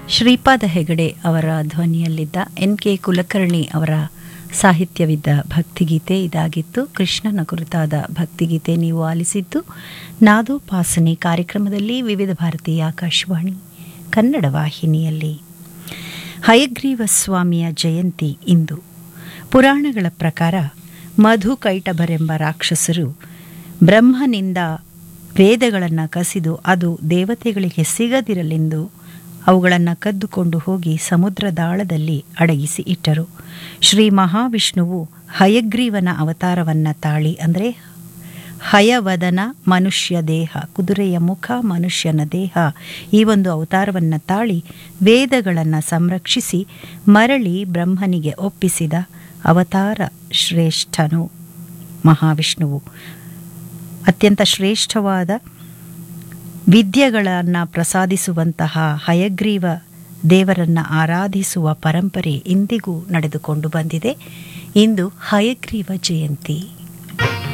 ಶ್ರೀಪಾದ ಹೆಗಡೆ ಅವರ ಧ್ವನಿಯಲ್ಲಿದ್ದ N K Kulkarni ಅವರ ಸಾಹಿತ್ಯವಿದ್ದ ಭಕ್ತಿಗೀತೆ ಇದಾಗಿತ್ತು ಕೃಷ್ಣನ ಕುರಿತಾದ ಭಕ್ತಿಗೀತೆ ನೀವು ಆಲಿಸಿದ್ದು ನಾದೋಪಾಸನೆ ಕಾರ್ಯಕ್ರಮದಲ್ಲಿ ವಿವಿಧ ಭಾರತೀಯ ಆಕಾಶವಾಣಿ ಕನ್ನಡ ವಾಹಿನಿಯಲ್ಲಿ ಹಯಗ್ರೀವ ಸ್ವಾಮಿಯ ಜಯಂತಿ ಇಂದು ಪುರಾಣಗಳ ಪ್ರಕಾರ ಮಧು ಕೈಟಭರೆಂಬ ರಾಕ್ಷಸರು ಬ್ರಹ್ಮನಿಂದ ವೇದಗಳನ್ನು ಕಸಿದು ಅದು ದೇವತೆಗಳಿಗೆ ಸಿಗದಿರಲೆಂದು ಅವುಗಳನ್ನು ಕದ್ದುಕೊಂಡು ಹೋಗಿ ಸಮುದ್ರದಾಳದಲ್ಲಿ ಅಡಗಿಸಿ ಇಟ್ಟರು ಶ್ರೀ ಮಹಾವಿಷ್ಣುವು ಹಯಗ್ರೀವನ ಅವತಾರವನ್ನು ತಾಳಿ ಅಂದರೆ ಹಯವದನ ಮನುಷ್ಯ ದೇಹ ಕುದುರೆಯ ಮುಖ ಮನುಷ್ಯನ ದೇಹ ಈ ಒಂದು ಅವತಾರವನ್ನು ತಾಳಿ ವೇದಗಳನ್ನು ಸಂರಕ್ಷಿಸಿ ಮರಳಿ ಬ್ರಹ್ಮನಿಗೆ ಒಪ್ಪಿಸಿದ ಅವತಾರ ಶ್ರೇಷ್ಠನು ಮಹಾವಿಷ್ಣುವು ಅತ್ಯಂತ ಶ್ರೇಷ್ಠವಾದ ವಿದ್ಯೆಗಳನ್ನು ಪ್ರಸಾದಿಸುವಂತಹ ಹಯಗ್ರೀವ ದೇವರನ್ನು ಆರಾಧಿಸುವ ಪರಂಪರೆ ಇಂದಿಗೂ ನಡೆದುಕೊಂಡು ಬಂದಿದೆ ಇಂದು ಹಯಗ್ರೀವ ಜಯಂತಿ